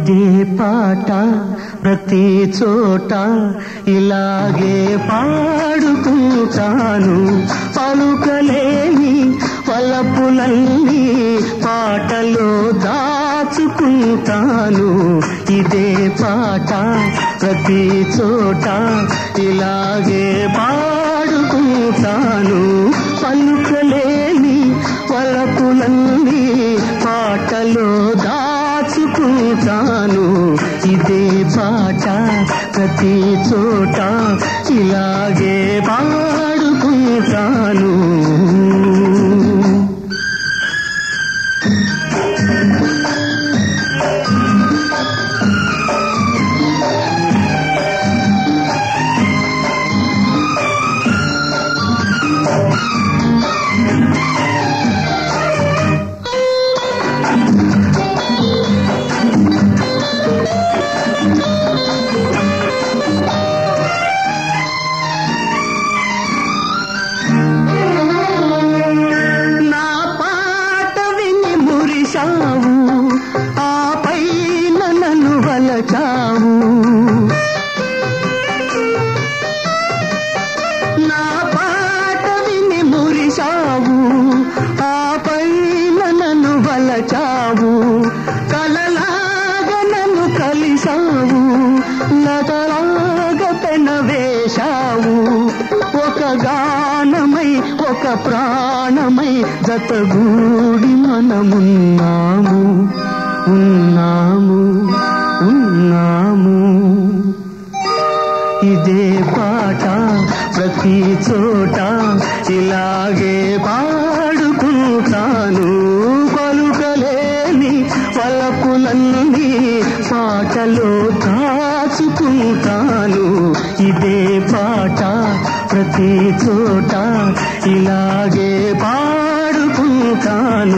ఇదే పాట ప్రతి చోట ఇలాగే పాడుకుంటాను పలుకలేని పలపులన్నీ పాటలో దాచుకుంటాను ఇదే పాట ప్రతి చోట ఇలాగే పాడుకుంటాను పలుకలేని పలపులన్నీ పాటలో దాచుకుంటాను ఇదే పాట ప్రతి చోట ఇలాగే పాడుకుంటాను నా పాట విని మురిశావు ఆపై నన్ను వలచావు నా పాట విని మురిశావు ఆపై నన్ను వలచావు కలలాగా నన్ను కలిశావు లతలాగా పెనవేశావు ఒక గానమై ఒక ప్రాణమై జతగూడి మనమున్నాము ఉన్నాము ఉన్నాము ఇదే పాట ప్రతి చోట ఇలాగే పాడుకుంటాను పలుకలేని పలపులన్నీ పాటలో దాచుకుంటాను ఇదే పాట ప్రతి చోట ఇలాగే పాడుకుంటాను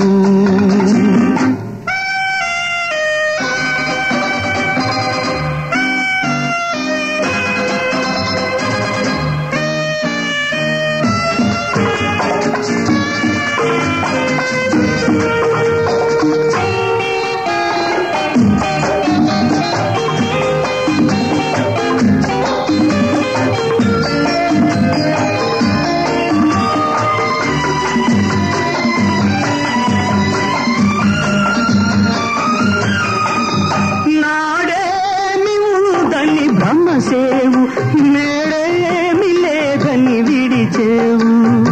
నాడేమి ఉందని బ్రహ్మసేవు నేడేమి లేదని విడిచేవు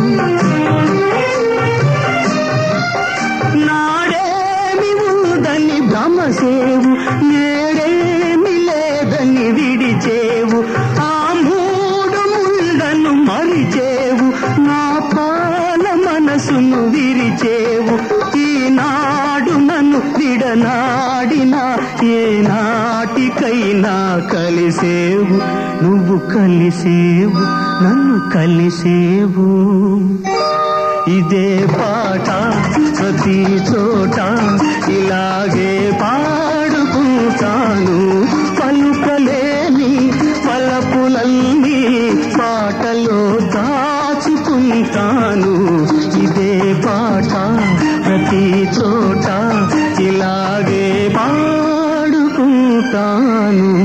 నాడేమి ఉందని బ్రహ్మసేవు నేడేమి లేదని విడిచేవు ఆ మూడు ముళ్ళను మరిచేవు నా పాల మనసును విరిచేవు ఈనాడు నన్ను విడనాడినా ఏ నాటికైనా కలిసేవు నువ్వు కలిసేవు నన్ను కలిసేవు ఇదే పాట ప్రతి చోట ఇలాగే పాడుకుంటాను పలుకలేని పలపులన్నీ పాటలో దాచుకుంటాను ఇదే పాట ప్రతి చోట ఇలాగే పాడుకుంటాను